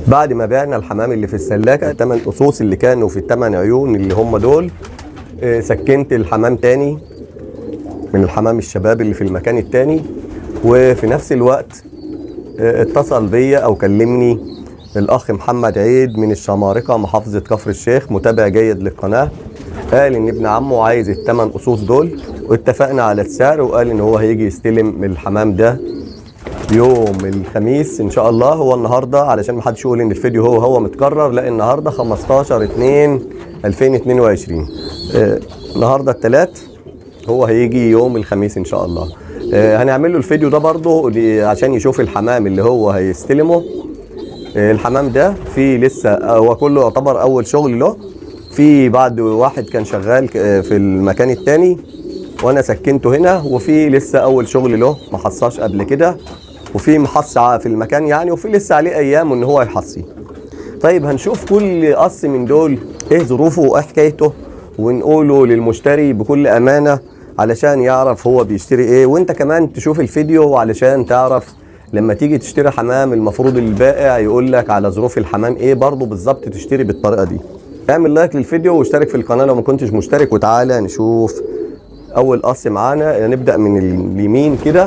بعد ما بعنا الحمام اللي في السلاكه الثمان قصوص اللي كانوا في الثمان عيون اللي هم دول آه، سكنت الحمام تاني من الحمام الشباب اللي في المكان التاني وفي نفس الوقت آه، اتصل بيا او كلمني الاخ محمد عيد من الشمارقه محافظه كفر الشيخ متابع جيد للقناه قال ان ابن عمه عايز الثمان قصوص دول واتفقنا على السعر وقال ان هو هيجي يستلم من الحمام ده يوم الخميس ان شاء الله هو النهارده علشان ما حدش يقول ان الفيديو هو هو متكرر لا النهارده 15 2 2022 آه، النهارده الثلاث هو هيجي يوم الخميس ان شاء الله آه، هنعمل له الفيديو ده برضه ل- عشان يشوف الحمام اللي هو هيستلمه آه، الحمام ده فيه لسه هو كله يعتبر اول شغل له في بعد واحد كان شغال آه، في المكان التاني وانا سكنته هنا وفي لسه اول شغل له ما حصاش قبل كده وفي محص ع- في المكان يعني وفي لسه عليه ايام ان هو يحصي طيب هنشوف كل قص من دول ايه ظروفه وايه حكايته ونقوله للمشتري بكل امانه علشان يعرف هو بيشتري ايه وانت كمان تشوف الفيديو علشان تعرف لما تيجي تشتري حمام المفروض البائع يقول لك على ظروف الحمام ايه برضه بالظبط تشتري بالطريقه دي اعمل لايك للفيديو واشترك في القناه لو ما كنتش مشترك وتعالى نشوف اول قص معانا نبدا من اليمين كده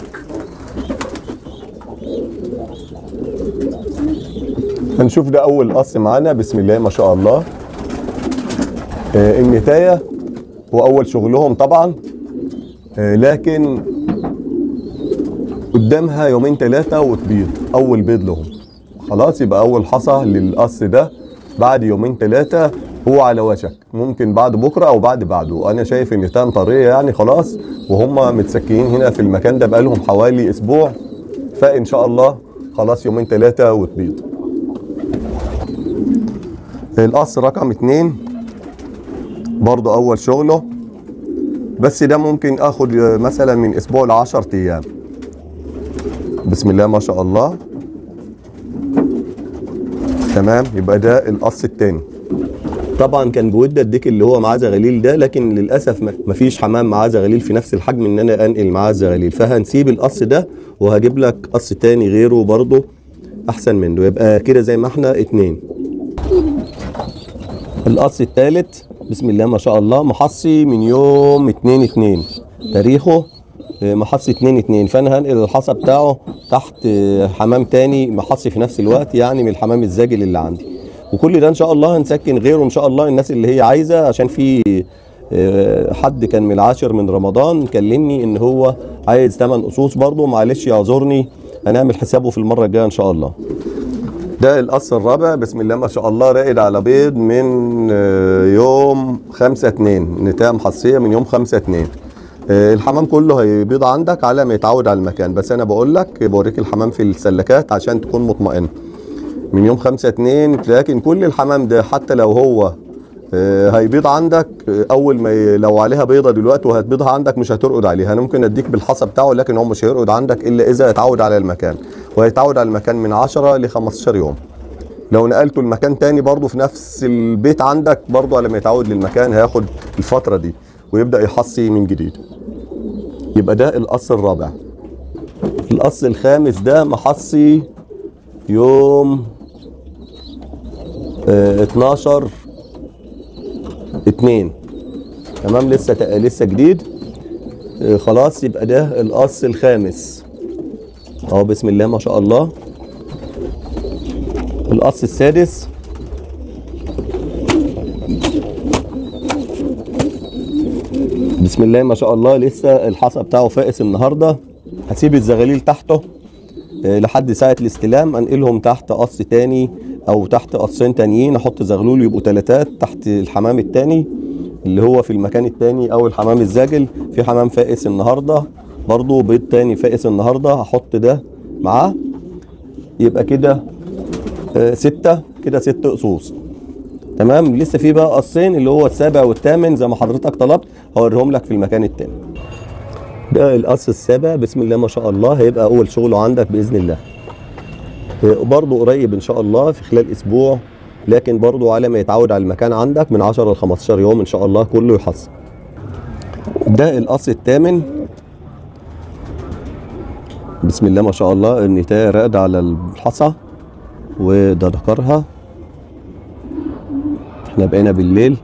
هنشوف ده اول قص معانا بسم الله ما شاء الله آه، النتايه هو اول شغلهم طبعا آه، لكن قدامها يومين ثلاثه وتبيض اول بيض لهم خلاص يبقى اول حصى للقص ده بعد يومين ثلاثه هو على وشك ممكن بعد بكره او بعد بعده انا شايف ان تان طريه يعني خلاص وهم متسكنين هنا في المكان ده بقالهم حوالي اسبوع فان شاء الله خلاص يومين ثلاثه وتبيض القص رقم اتنين برضو اول شغله بس ده ممكن اخد مثلا من اسبوع لعشر ايام بسم الله ما شاء الله تمام يبقى ده القص التاني طبعا كان بودي اديك اللي هو معاه زغاليل ده لكن للاسف ما- مفيش حمام معاه زغاليل في نفس الحجم ان انا انقل معاه الزغاليل فهنسيب القص ده وهجيب لك قص تاني غيره برضه احسن منه يبقى كده زي ما احنا اتنين القص الثالث بسم الله ما شاء الله محصي من يوم 2 2 تاريخه آه، محصي 2 2 فانا هنقل الحصى بتاعه تحت آه، حمام تاني محصي في نفس الوقت يعني من الحمام الزاجل اللي عندي وكل ده ان شاء الله هنسكن غيره ان شاء الله الناس اللي هي عايزه عشان في آه، حد كان من العاشر من رمضان كلمني ان هو عايز 8 قصوص برضه معلش يعذرني هنعمل حسابه في المره الجايه ان شاء الله ده القص الرابع بسم الله ما شاء الله راقد على بيض من آه، يوم 5 2 نتاية محصية من يوم 5 2 آه، الحمام كله هيبيض عندك على ما يتعود على المكان بس انا بقول لك بوريك الحمام في السلكات عشان تكون مطمئن من يوم 5 2 لكن كل الحمام ده حتى لو هو آه، هيبيض عندك آه، اول ما ي- لو عليها بيضه دلوقتي وهتبيضها عندك مش هترقد عليها انا ممكن اديك بالحصى بتاعه لكن هو مش هيرقد عندك الا اذا يتعود على المكان وهيتعود على المكان من 10 ل 15 يوم لو نقلته لمكان تاني برضه في نفس البيت عندك برضه على ما يتعود للمكان هياخد الفتره دي ويبدا يحصي من جديد يبقى ده القص الرابع القص الخامس ده محصي يوم آه 12 اتنين تمام لسه تق- لسه جديد آه، خلاص يبقى ده القص الخامس اهو بسم الله ما شاء الله القص السادس بسم الله ما شاء الله لسه الحصى بتاعه فائس النهارده هسيب الزغاليل تحته آه، لحد ساعة الاستلام انقلهم تحت قص تاني او تحت قصين تانيين احط زغلول يبقوا تلاتات تحت الحمام التاني اللي هو في المكان التاني او الحمام الزاجل في حمام فائس النهارده برضو بيض تاني فائس النهارده هحط ده معاه يبقى كده آه، ستة كده ست قصوص تمام لسه في بقى قصين اللي هو السابع والثامن زي ما حضرتك طلبت هوريهم لك في المكان التاني ده القص السابع بسم الله ما شاء الله هيبقى اول شغله عندك باذن الله برضه قريب ان شاء الله في خلال اسبوع لكن برضه على ما يتعود على المكان عندك من 10 ل 15 يوم ان شاء الله كله يحصل ده القص الثامن بسم الله ما شاء الله النتاية راقدة على الحصى وده ذكرها احنا بقينا بالليل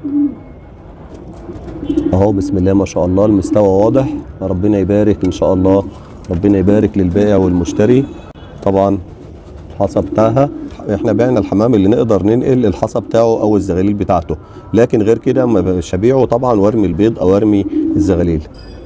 اهو بسم الله ما شاء الله المستوى واضح ربنا يبارك ان شاء الله ربنا يبارك للبائع والمشتري طبعا الحصى بتاعها احنا بعنا الحمام اللي نقدر ننقل الحصى بتاعه او الزغاليل بتاعته لكن غير كده ما مش هبيعه طبعا وارمي البيض او ارمي الزغاليل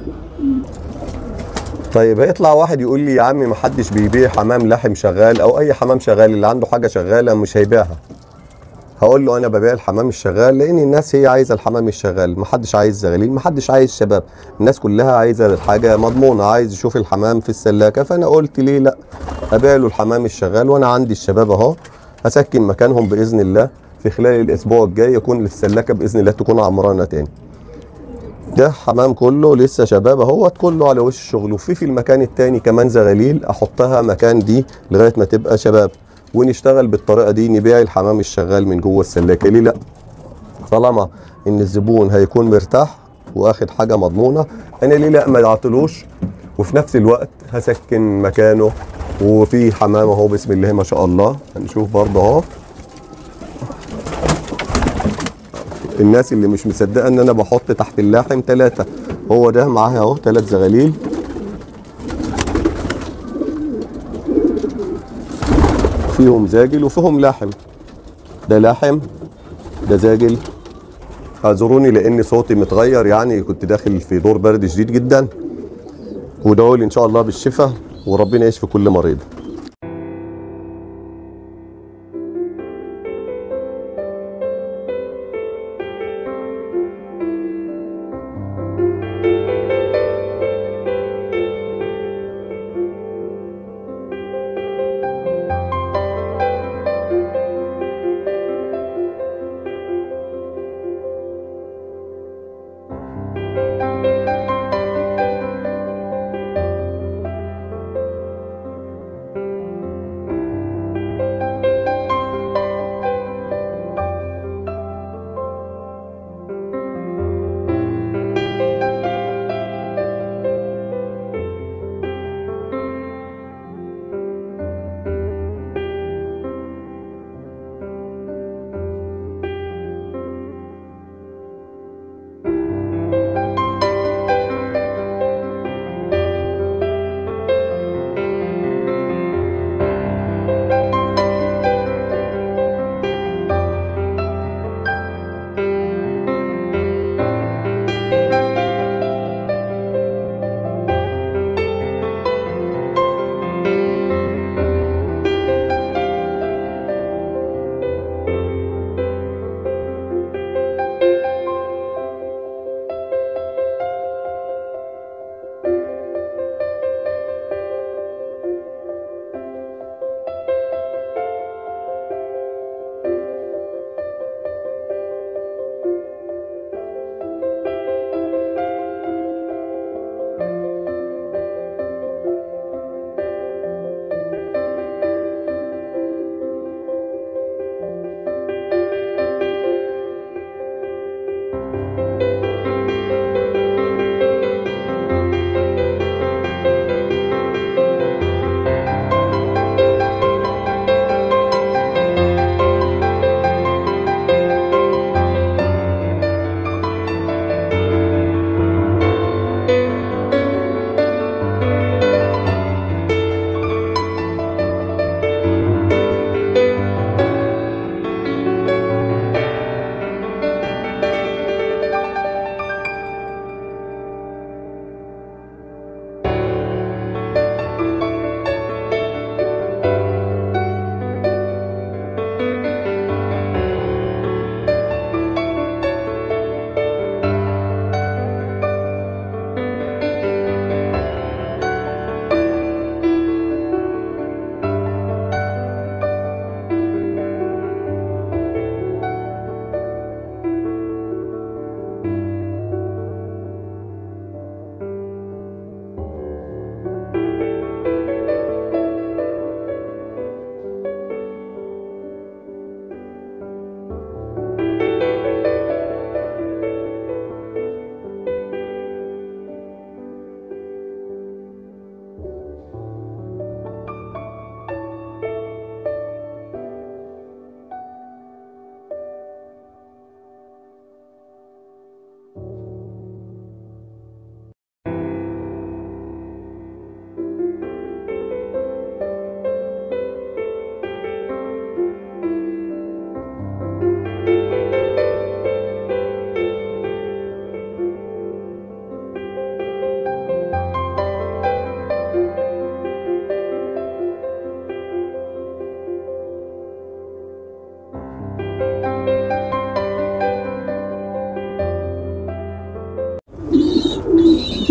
طيب هيطلع واحد يقول لي يا عمي ما حدش بيبيع حمام لحم شغال او اي حمام شغال اللي عنده حاجه شغاله مش هيبيعها هقول له انا ببيع الحمام الشغال لان الناس هي عايزه الحمام الشغال محدش عايز زغاليل محدش عايز شباب الناس كلها عايزه الحاجه مضمونه عايز يشوف الحمام في السلاكه فانا قلت ليه لا ابيع له الحمام الشغال وانا عندي الشباب اهو هسكن مكانهم باذن الله في خلال الاسبوع الجاي يكون السلاكه باذن الله تكون عمرانه تاني ده حمام كله لسه شباب اهوت كله على وش الشغل وفي في المكان التاني كمان زغاليل احطها مكان دي لغايه ما تبقى شباب ونشتغل بالطريقه دي نبيع الحمام الشغال من جوه السلاكه ليه لا طالما ان الزبون هيكون مرتاح واخد حاجه مضمونه انا ليه لا ما اعطلوش وفي نفس الوقت هسكن مكانه وفي حمام اهو بسم الله ما شاء الله هنشوف برضه اهو الناس اللي مش مصدقه ان انا بحط تحت اللاحم ثلاثه هو ده معاه اهو ثلاث زغاليل فيهم زاجل وفيهم لاحم ده لاحم ده زاجل اعذروني لان صوتي متغير يعني كنت داخل في دور برد شديد جدا ودعوا لي ان شاء الله بالشفاء وربنا يشفي كل مريض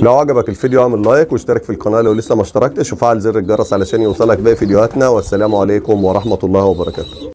لو عجبك الفيديو اعمل لايك واشترك في القناه لو لسه ما اشتركتش وفعل زر الجرس علشان يوصلك باقي فيديوهاتنا والسلام عليكم ورحمه الله وبركاته